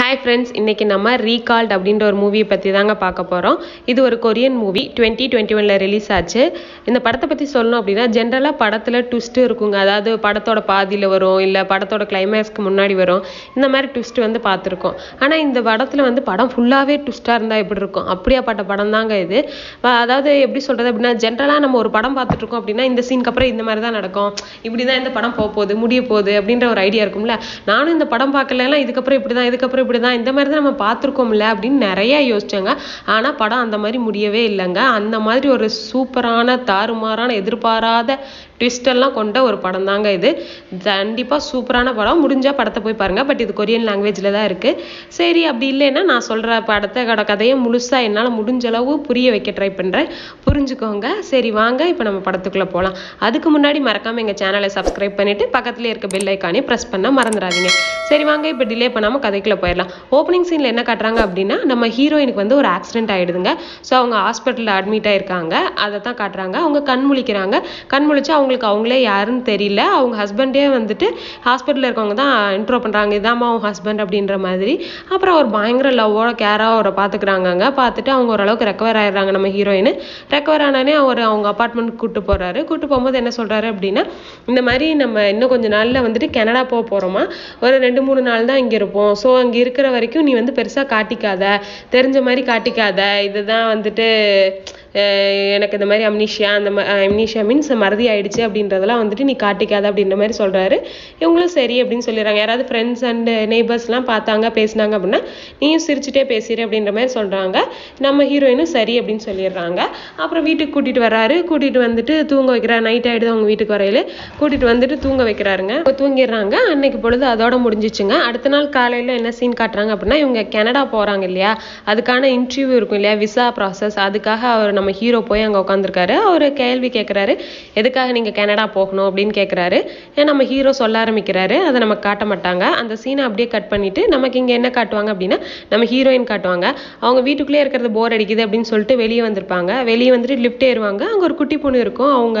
hi friends இன்றைக்கி நம்ம recalled அப்படின்ற ஒரு மூவியை பற்றி தாங்க பார்க்க போகிறோம் இது ஒரு கொரியன் மூவி டுவெண்ட்டி டுவெண்ட்டி ஒனில் ரிலீஸ் ஆச்சு இந்த படத்தை பற்றி சொல்லணும் அப்படின்னா ஜென்ரலாக படத்தில் ட்விஸ்ட்டு இருக்குங்க அதாவது படத்தோட பாதியில் வரும் இல்லை படத்தோட கிளைமேக்ஸ்க்கு முன்னாடி வரும் இந்த மாதிரி ட்விஸ்ட் வந்து பார்த்துருக்கோம் ஆனால் இந்த படத்தில் வந்து படம் ஃபுல்லாகவே ட்விஸ்ட்டாக இருந்தால் எப்படி இருக்கும் அப்படியாப்பட்ட படம் தாங்க இது அஹ் அதாவது எப்படி சொல்கிறது அப்படின்னா ஜென்ரலாக நம்ம ஒரு படம் பார்த்துட்ருக்கோம் அப்படின்னா இந்த சீனுக்கு அப்புறம் இந்த மாதிரி தான் நடக்கும் இப்படி தான் இந்த படம் போக போகுது முடிய போகுது அப்படின்ற ஒரு ஐடியா இருக்கும்ல நானும் இந்த படம் பார்க்கலலாம் இதுக்கப்புறம் இப்படி தான் இதுக்கப்புறம் இப்படி தான் இந்த மாதிரி தான் நம்ம பார்த்துருக்கோம்ல அப்படின்னு நிறைய யோசிச்சாங்க ஆனால் படம் அந்த மாதிரி முடியவே இல்லைங்க அந்த மாதிரி ஒரு சூப்பரான தாறுமாறான எதிர்பாராத ட்விஸ்ட் எல்லாம் கொண்ட ஒரு படம் தாங்க இது கண்டிப்பாக சூப்பரான படம் முடிஞ்சா படத்தை போய் பாருங்க பட் இது கொரியன் லாங்குவேஜில் தான் இருக்கு சரி அப்படி இல்லைன்னா நான் சொல்கிற படத்தை கட கதையை முழுசாக என்னால் முடிஞ்ச அளவு புரிய வைக்க ட்ரை பண்ணுறேன் புரிஞ்சுக்கோங்க சரி வாங்க இப்போ நம்ம படத்துக்குள்ளே போகலாம் அதுக்கு முன்னாடி மறக்காமல் எங்கள் சேனலை சப்ஸ்கிரைப் பண்ணிவிட்டு பக்கத்தில் இருக்க பெல் ஐக்கானே ப்ரெஸ் பண்ண மறந்துடாதீங்க சரி வாங்க இப்போ டிலே பண்ணாமல் கதைக்குள்ளே போயிடலாம் ஓப்பனிங் சீனில் என்ன காட்டுறாங்க அப்படின்னா நம்ம ஹீரோயினுக்கு வந்து ஒரு ஆக்சிடென்ட் ஆகிடுதுங்க ஸோ அவங்க ஹாஸ்பிட்டலில் அட்மிட் ஆயிருக்காங்க அதை தான் காட்டுறாங்க அவங்க கண் முழிக்கிறாங்க கண் முழிச்சு அவங்களுக்கு அவங்களே யாருன்னு தெரியல அவங்க ஹஸ்பண்டே வந்துட்டு ஹாஸ்பிட்டலில் இருக்கவங்க தான் இன்ட்ரோ பண்ணுறாங்க இதாம்மா அவங்க ஹஸ்பண்ட் அப்படின்ற மாதிரி அப்புறம் அவர் பயங்கர லவ்வோட கேராக அவரை பார்த்துக்கிறாங்கங்க பார்த்துட்டு அவங்க ஓரளவுக்கு ரெக்கவர் ஆயிடுறாங்க நம்ம ஹீரோயின் ரெக்கவர் ஆனானே அவர் அவங்க அப்பார்ட்மெண்ட் கூட்டு போகிறாரு கூட்டு போகும்போது என்ன சொல்கிறாரு அப்படின்னா இந்த மாதிரி நம்ம இன்னும் கொஞ்ச நாளில் வந்துட்டு கனடா போக போகிறோமா ஒரு ரெண்டு மூணு நாள் தான் இங்கே இருப்போம் ஸோ அங்கே இருக்கிற வரைக்கும் நீ வந்து பெருசாக காட்டிக்காத தெரிஞ்ச மாதிரி காட்டிக்காத இதுதான் வந்துட்டு அஹ் எனக்கு இந்த மாதிரி அம்னிஷியா அந்த அம்னிஷியா மீன்ஸ் மறதி ஆயிடுச்சு அப்படின்றதெல்லாம் வந்துட்டு நீ காட்டிக்காத அப்படின்ற மாதிரி சொல்கிறாரு இவங்களும் சரி அப்படின்னு சொல்லிடுறாங்க யாராவது ஃப்ரெண்ட்ஸ் அண்ட் நெய்பர்ஸ்லாம் பார்த்தாங்க பேசினாங்க அப்படின்னா நீயும் சிரிச்சுட்டே பேசிடு அப்படின்ற மாதிரி சொல்கிறாங்க நம்ம ஹீரோயினும் சரி அப்படின்னு சொல்லிடுறாங்க அப்புறம் வீட்டுக்கு கூட்டிகிட்டு வர்றாரு கூட்டிகிட்டு வந்துட்டு தூங்க வைக்கிறார் நைட் ஆகிடுது அவங்க வீட்டுக்கு வரையில கூட்டிகிட்டு வந்துட்டு தூங்க வைக்கிறாருங்க இப்ப தூங்கிடுறாங்க அன்னைக்கு பொழுது அதோட முடிஞ்சிச்சுங்க அடுத்த நாள் காலையில் என்ன சீன் காட்டுறாங்க அப்படின்னா இவங்க கனடா போகிறாங்க இல்லையா அதுக்கான இன்டர்வியூ இருக்கும் இல்லையா விசா ப்ராசஸ் அதுக்காக அவர் நம்ம ஹீரோ போய் அங்கே உட்காந்துருக்காரு அவர் கேள்வி கேட்குறாரு எதுக்காக நீங்கள் கனடா போகணும் அப்படின்னு கேட்குறாரு நம்ம ஹீரோ சொல்ல ஆரம்பிக்கிறாரு அதை நமக்கு காட்ட மாட்டாங்க அந்த சீனை அப்படியே கட் பண்ணிட்டு நமக்கு இங்கே என்ன காட்டுவாங்க அப்படின்னா நம்ம ஹீரோயின் காட்டுவாங்க அவங்க வீட்டுக்குள்ளே இருக்கிறது போர் அடிக்குது அப்படின்னு சொல்லிட்டு வெளியே வந்திருப்பாங்க வெளியே வந்துட்டு லிஃப்ட் ஏறுவாங்க அங்கே ஒரு குட்டி பொண்ணு இருக்கும் அவங்க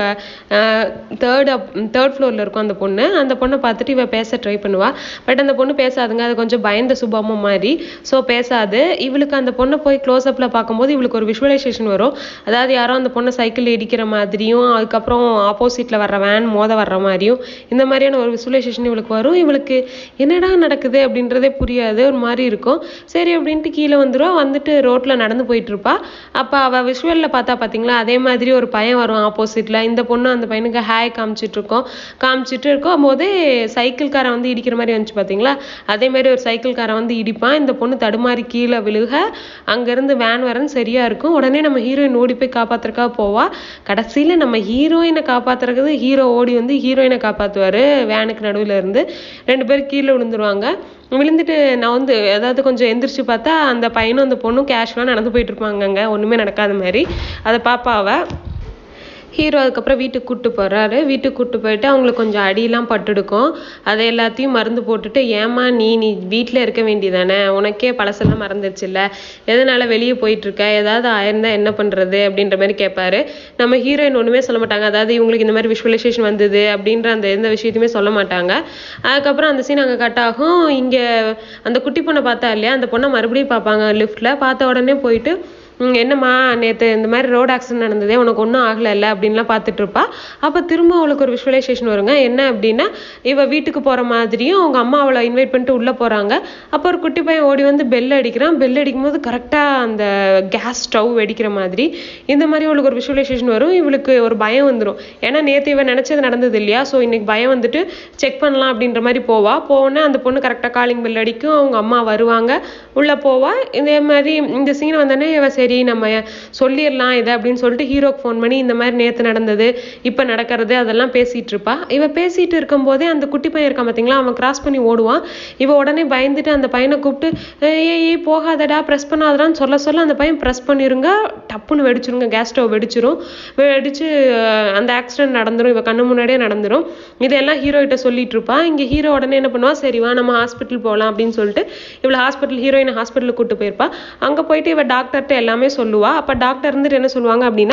தேர்ட் அப் தேர்ட் ஃப்ளோரில் இருக்கும் அந்த பொண்ணு அந்த பொண்ணை பார்த்துட்டு இவ பேச ட்ரை பண்ணுவா பட் அந்த பொண்ணு பேசாதுங்க அது கொஞ்சம் பயந்த சுபாவம் மாதிரி ஸோ பேசாது இவளுக்கு அந்த பொண்ணை போய் க்ளோஸ் அப்பில் பார்க்கும்போது இவளுக்கு ஒரு விஷுவலைசேஷன் வரும் அதாவது யாரோ அந்த பொண்ணை சைக்கிள் இடிக்கிற மாதிரியும் அதுக்கப்புறம் ஆப்போசிட்டில் வர்ற வேன் மோத வர்ற மாதிரியும் இந்த மாதிரியான ஒரு விசுவலைசேஷன் இவளுக்கு வரும் இவளுக்கு என்னடா நடக்குது அப்படின்றதே புரியாது ஒரு மாதிரி இருக்கும் சரி அப்படின்ட்டு கீழே வந்துடுவா வந்துட்டு ரோட்டில் நடந்து போயிட்டு இருப்பா அப்போ அவள் விஷுவலில் பார்த்தா பார்த்தீங்களா அதே மாதிரி ஒரு பையன் வரும் ஆப்போசிட்டில் இந்த பொண்ணு அந்த பையனுக்கு ஹாய் காமிச்சிட்டு இருக்கோம் காமிச்சிட்டு இருக்கும் போதே சைக்கிள்காரன் வந்து இடிக்கிற மாதிரி வந்துச்சு பார்த்தீங்களா அதே மாதிரி ஒரு சைக்கிள்காரன் வந்து இடிப்பான் இந்த பொண்ணு தடுமாறி கீழே விழுக அங்கேருந்து வேன் வரன்னு சரியா இருக்கும் உடனே நம்ம ஹீரோயின் ஓடி போய் காப்பாத்துறதுக்காக போவா கடைசியில் நம்ம ஹீரோயினை காப்பாத்துறது ஹீரோ ஓடி வந்து ஹீரோயினை காப்பாற்றுவார் வேனுக்கு நடுவில் இருந்து ரெண்டு பேரும் கீழே விழுந்துருவாங்க விழுந்துட்டு நான் வந்து அதாவது கொஞ்சம் எந்திரிச்சு பார்த்தா அந்த பையனும் அந்த பொண்ணும் கேஷுவலாக நடந்து போயிட்டு இருப்பாங்கங்க ஒன்றுமே நடக்காத மாதிரி அதை பாப்பா அவ ஹீரோ அதுக்கப்புறம் வீட்டுக்கு கூட்டு போறாரு வீட்டுக்கு கூட்டு போயிட்டு அவங்களுக்கு கொஞ்சம் அடியெல்லாம் பட்டுடுக்கும் அதை எல்லாத்தையும் மருந்து போட்டுட்டு ஏமா நீ நீ வீட்டில் இருக்க வேண்டியதானே உனக்கே பழசெல்லாம் மறந்துருச்சுல்ல எதனால வெளியே போயிட்டு இருக்க ஏதாவது ஆயிருந்தா என்ன பண்றது அப்படின்ற மாதிரி கேட்பாரு நம்ம ஹீரோயின் ஒண்ணுமே சொல்ல மாட்டாங்க அதாவது இவங்களுக்கு இந்த மாதிரி விஷுவலைசேஷன் வந்தது அப்படின்ற அந்த எந்த விஷயத்தையுமே சொல்ல மாட்டாங்க அதுக்கப்புறம் அந்த சீன் அங்கே கட் ஆகும் இங்க அந்த குட்டி பொண்ணை பார்த்தா இல்லையா அந்த பொண்ணை மறுபடியும் பார்ப்பாங்க லிஃப்ட்ல பார்த்த உடனே போயிட்டு "ம், என்னம்மா நேற்று இந்த மாதிரி ரோட் ஆக்சிடென்ட் நடந்ததே உனக்கு ஒன்றும் ஆகலைல்ல அப்படின்லாம் பார்த்துட்டு இருப்பா அப்போ திரும்ப அவளுக்கு ஒரு விஷுவலைசேஷன் வருங்க என்ன அப்படின்னா இவ வீட்டுக்கு போகிற மாதிரியும் அவங்க அம்மா அவளை இன்வைட் பண்ணிட்டு உள்ளே போகிறாங்க அப்போ ஒரு குட்டி பையன் ஓடி வந்து பெல் அடிக்கிறான் பெல் அடிக்கும் போது கரெக்டாக அந்த கேஸ் ஸ்டவ் வெடிக்கிற மாதிரி இந்த மாதிரி அவளுக்கு ஒரு விஷுவலைசேஷன் வரும் இவளுக்கு ஒரு பயம் வந்துடும் ஏன்னா நேற்று இவன் நினச்சது நடந்தது இல்லையா ஸோ இன்னைக்கு பயம் வந்துட்டு செக் பண்ணலாம் அப்படின்ற மாதிரி போவா போனே அந்த பொண்ணு கரெக்டாக காலிங் பெல் அடிக்கும் அவங்க அம்மா வருவாங்க உள்ளே போவா இதே மாதிரி இந்த சீன் வந்தோடனே இவ சரி நம்ம சொல்லிடலாம் இதை அப்படின்னு சொல்லிட்டு ஹீரோக்கு ஃபோன் பண்ணி இந்த மாதிரி நேற்று நடந்தது இப்போ நடக்கிறது அதெல்லாம் பேசிட்டு இருப்பா இவ பேசிட்டு இருக்கும்போதே அந்த குட்டி பையன் இருக்கான் பார்த்தீங்களா அவன் கிராஸ் பண்ணி ஓடுவான் இவ உடனே பயந்துட்டு அந்த பையனை கூப்பிட்டு "ஏய், ஏய் ஏய், போகாதடா ப்ரெஸ் பண்ணாதடான்னு சொல்ல சொல்ல அந்த பையன் ப்ரெஸ் பண்ணிருங்க டப்புன்னு வெடிச்சிருங்க கேஸ் ஸ்டவ் வெடிச்சிரும் வெடிச்சு அஹ், அந்த ஆக்சிடென்ட் நடந்துரும் இவ கண்ணு முன்னாடியே நடந்துரும் இதெல்லாம் ஹீரோ கிட்ட சொல்லிட்டு இருப்பா இங்க ஹீரோ உடனே என்ன பண்ணுவா சரி வா நம்ம ஹாஸ்பிட்டல் போகலாம் அப்படின்னு சொல்லிட்டு இவளை ஹாஸ்பிட்டல் ஹீரோயின் ஹாஸ்பிட்டலுக்கு கூட்டு போயிருப்பா அங்க போயிட்டு இவ டாக்டர்கிட்ட எல்லாமே சொல்லுவா அப்ப டாக்டர் இருந்துட்டு என்ன சொல்லுவாங்க அப்படின்னா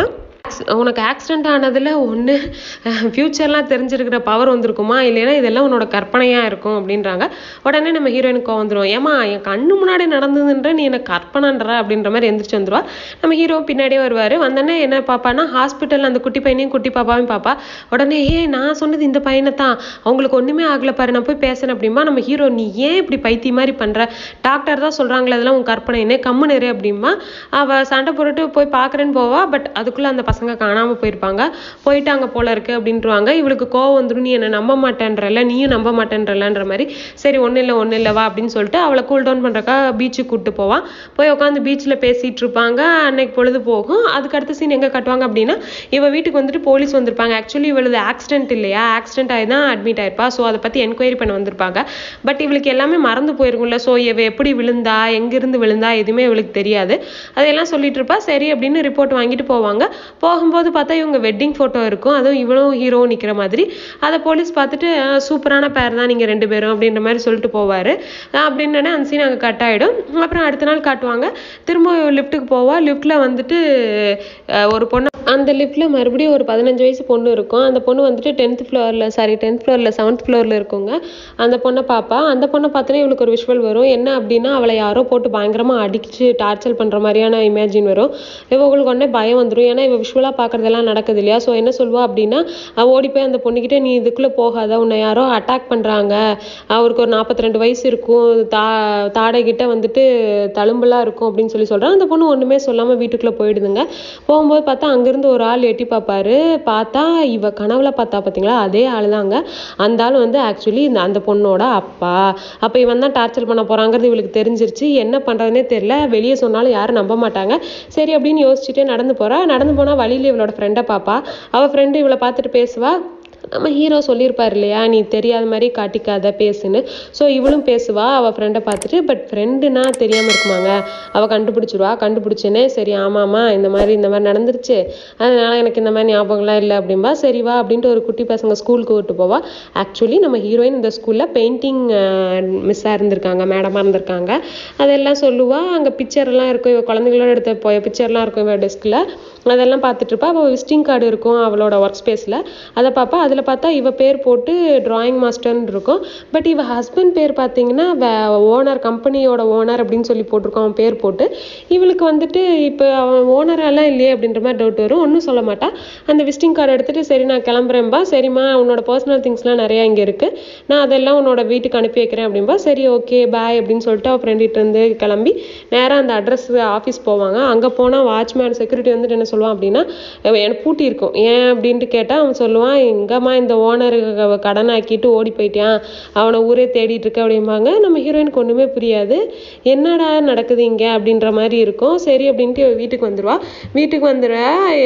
உனக்கு ஆக்சிடென்ட் ஆனதுல ஒன்று ஃப்யூச்சர்லாம் தெரிஞ்சிருக்கிற பவர் வந்திருக்குமா இல்லைன்னா இதெல்லாம் உன்னோட கற்பனையாக இருக்கும் அப்படின்றாங்க உடனே நம்ம ஹீரோயினுக்கு கோவம் வந்துடும் ஏமா என் கண்ணு முன்னாடி நடந்ததுன்ற நீ என்ன கற்பனைன்ற அப்படின்ற மாதிரி எந்திரிச்சு வந்துருவா நம்ம ஹீரோ பின்னாடியே வருவார் வந்தோடனே என்ன பாப்பான்னா ஹாஸ்பிட்டல் அந்த குட்டி பையனையும் குட்டி பாப்பாவையும் பாப்பா உடனே ஏ நான் சொன்னது இந்த பையனை தான் அவங்களுக்கு ஒன்றுமே ஆகல பாரு நான் போய் பேசினேன் அப்படிமா நம்ம ஹீரோ நீ ஏன் இப்படி பைத்திய மாதிரி பண்ற டாக்டர் தான் சொல்றாங்களே அதெல்லாம் உன் கற்பனைன்னு கம்முன்னு இரு அப்படிமா அவ சண்டை போட்டுட்டு போய் பார்க்கறேன்னு போவா பட் அதுக்குள்ள அந்த பசங்க காணாம போயிருப்பாங்க போயிட்டாங்க போல இருக்கு அப்படின்ட்டுருவாங்க இவளுக்கு கோவம் வந்துடும் நீ என்ன நம்ப மாட்டேன்றல நீயும் நம்ப மாட்டேன்றலன்ற மாதிரி சரி ஒன்றும் இல்லை ஒன்றும் இல்லை வா அப்படின்னு சொல்லிட்டு அவளை கூல் டவுன் பண்றக்கா பீச்சுக்கு கூப்பிட்டு போவான் போய் உட்காந்து பீச்சில் பேசிட்டு இருப்பாங்க அன்னைக்கு பொழுது போகும் அதுக்கு அடுத்த சீன் எங்க கட்டுவாங்க அப்படின்னா இவ வீட்டுக்கு வந்துட்டு போலீஸ் வந்திருப்பாங்க ஆக்சுவலி இவளது ஆக்சிடென்ட் இல்லையா ஆக்சிடென்ட் ஆகி தான் அட்மிட் ஆயிருப்பா ஸோ அதை பத்தி என்கொயரி பண்ண வந்திருப்பாங்க பட் இவளுக்கு எல்லாமே மறந்து போயிருக்கும்ல ஸோ இவ எப்படி விழுந்தா எங்கிருந்து விழுந்தா எதுவுமே இவளுக்கு தெரியாது அதெல்லாம் சொல்லிட்டு இருப்பா சரி அப்படின்னு ரிப்போர்ட் வாங்கிட்டு போவாங்க போகும்போது பார்த்தா இவங்க வெட்டிங் ஃபோட்டோ இருக்கும் அதுவும் இவளும் ஹீரோ நிக்கிற மாதிரி அதை போலீஸ் பார்த்துட்டு "அஹ், சூப்பரான பேர் தான் நீங்க ரெண்டு பேரும் அப்படின்ற மாதிரி சொல்லிட்டு போவாரு அஹ் அப்படின்னு அந்த சீன் அங்கே கட் ஆயிடும் அப்புறம் அடுத்த நாள் காட்டுவாங்க திரும்ப லிஃப்ட்டுக்கு போவா லிஃப்ட்ல வந்துட்டு அஹ், ஒரு பொண்ணு அந்த லிஃப்ட்ல மறுபடியும் ஒரு பதினஞ்சு வயசு பொண்ணு இருக்கும் அந்த பொண்ணு வந்துட்டு டென்த் ஃப்ளோரில் சாரி டென்த் ஃப்ளோரில் செவன்த் ஃப்ளோரில் இருக்குங்க அந்த பொண்ணை பாப்பா அந்த பொண்ணை பார்த்தோன்னே இவளுக்கு ஒரு விஷுவல் வரும் என்ன அப்படின்னா அவளை யாரோ போட்டு பயங்கரமா அடிச்சு டார்ச்சர் பண்ற மாதிரியான இமேஜின் வரும் இவங்களுக்கு உடனே பயம் வந்துடும் ஏன்னா இவ விஷுவலாக பார்க்கறதெல்லாம் நடக்குது இல்லையா ஸோ என்ன சொல்லுவா அப்படின்னா அவ ஓடி போய் அந்த பொண்ணுகிட்ட நீ இதுக்குள்ள போகாத உன்னை யாரோ அட்டாக் பண்றாங்க அவருக்கு ஒரு நாற்பத்தி ரெண்டு வயசு இருக்கும் தா தாடை கிட்ட வந்துட்டு தழும்பெல்லாம் இருக்கும் அப்படின்னு சொல்லி சொல்றான் அந்த பொண்ணு ஒண்ணுமே சொல்லாம வீட்டுக்குள்ள போயிடுதுங்க போகும்போது பார்த்தா அங்கிருந்து ஒரு ஆள் எட்டி பார்ப்பாரு பார்த்தா இவ கனவுல பார்த்தா பாத்தீங்களா அதே ஆள் தாங்க அந்த ஆள் வந்து ஆக்சுவலி இந்த அந்த பொண்ணோட அப்பா அப்ப இவன் தான் டார்ச்சர் பண்ண போறாங்கிறது இவளுக்கு தெரிஞ்சிருச்சு என்ன பண்றதுனே தெரியல வெளியே சொன்னாலும் யாரும் நம்ப மாட்டாங்க சரி அப்படின்னு யோசிச்சுட்டே நடந்து போறா நடந்து போனா வழியில இவளோட ஃப்ரெண்டை பாப்பா அவ ஃப்ரெண்டு இவளை பார்த்துட்டு பேசுவா நம்ம ஹீரோ சொல்லியிருப்பார் இல்லையா நீ தெரியாத மாதிரி காட்டிக்காத பேசுன்னு ஸோ இவளும் பேசுவா அவ ஃப்ரெண்டை பார்த்துட்டு பட் ஃப்ரெண்டுனா தெரியாம இருக்குமாங்க அவ கண்டுபிடிச்சிருவா கண்டுபிடிச்சேனே சரி ஆமாமா இந்த மாதிரி இந்த மாதிரி நடந்துருச்சு அதனால எனக்கு இந்த மாதிரி ஞாபகம்லாம் இல்லை அப்படின்பா சரி வா அப்படின்ட்டு ஒரு குட்டி பசங்க ஸ்கூலுக்கு விட்டு போவா ஆக்சுவலி நம்ம ஹீரோயின் இந்த ஸ்கூல்ல பெயிண்டிங் மிஸ்ஸாக இருந்திருக்காங்க மேடமாக இருந்திருக்காங்க அதெல்லாம் சொல்லுவா அங்கே பிக்சர் எல்லாம் இருக்கும் இவ குழந்தைங்களோட எடுத்த பிக்சர்லாம் இருக்கும் இவ டெஸ்கில் அதெல்லாம் பார்த்துட்டு இருப்பா அவள் விசிட்டிங் கார்டு இருக்கும் அவளோட ஒர்க் ஸ்பேஸில் அதை பார்ப்பா அதில் பார்த்தா இவ பேர் போட்டு டிராயிங் மாஸ்டர்னு இருக்கும் பட் இவ ஹஸ்பண்ட் பேர் பார்த்தீங்கன்னா ஓனர் கம்பெனியோட ஓனர் அப்படின்னு சொல்லி போட்டிருக்கோம் அவன் பேர் போட்டு இவளுக்கு வந்துட்டு இப்போ அவன் ஓனரெல்லாம் இல்லையே அப்படின்ற மாதிரி டவுட் வரும் ஒன்றும் சொல்ல மாட்டா அந்த விசிட்டிங் கார்டு எடுத்துட்டு சரி நான் கிளம்புறேன்பா சரிம்மா உன்னோட பர்சனல் திங்ஸ்லாம் நிறையா இங்கே இருக்கு நான் அதெல்லாம் உன்னோட வீட்டுக்கு அனுப்பி வைக்கிறேன் அப்படின்பா சரி ஓகே பாய் அப்படின்னு சொல்லிட்டு அவள் ஃப்ரெண்டிட்ட இருந்து கிளம்பி நேராக அந்த அட்ரஸ் ஆஃபீஸ் போவாங்க அங்கே போனால் வாட்ச்மேன் செக்யூரிட்டி வந்துட்டு என்ன சொல்லுவான் அப்படின்னா "அவன் எனக்கு பூட்டி இருக்கும் ஏன் அப்படின்ட்டு கேட்டால் அவன் சொல்லுவான் எங்கம்மா இந்த ஓனர் கடன் ஆக்கிட்டு ஓடி போயிட்டான் அவனை ஊரே தேடிட்டு இருக்க அப்படிம்பாங்க நம்ம ஹீரோயினுக்கு ஒன்றுமே புரியாது என்னடா நடக்குது இங்கே அப்படின்ற மாதிரி இருக்கும் சரி அப்படின்ட்டு இவ வீட்டுக்கு வந்துடுவா வீட்டுக்கு வந்துடுற